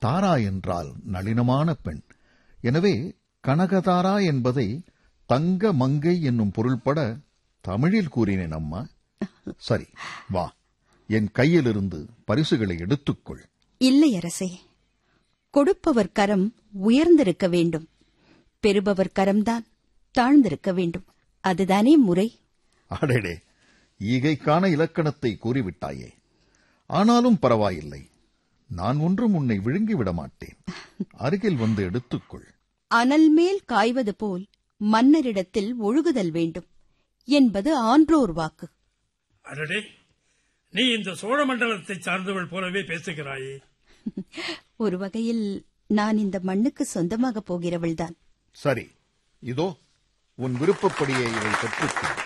தாரா என்றால் நளினமான பெண் எனவே கனகதாரா என்பதை தங்க மங்கை என்னும் பொருள்பட தமிழில் கூறினேன் அம்மா சரி வா என் கையிலிருந்து பரிசுகளை எடுத்துக்கொள் இல்லை அரசே கொடுப்பவர் கரம் உயர்ந்திருக்க வேண்டும் பெறுபவர் கரம்தான் தாழ்ந்திருக்க வேண்டும் அதுதானே முறை அடடே ஈகைக்கான இலக்கணத்தை கூறிவிட்டாயே ஆனாலும் பரவாயில்லை நான் ஒன்றும் உன்னை விழுங்கிவிட மாட்டேன் அருகில் வந்து எடுத்துக்கொள் அனல் மேல் காய்வது போல் மன்னரிடத்தில் ஒழுகுதல் வேண்டும் என்பது ஆன்றோர் வாக்கு அடடே நீ இந்த சோழ மண்டலத்தை சார்ந்தவள் போலவே பேசுகிறாயே ஒரு வகையில் நான் இந்த மண்ணுக்கு சொந்தமாக போகிறவள்தான் சரி இதோ உன் விருப்பப்படியே இதை பெற்றுக்கொள்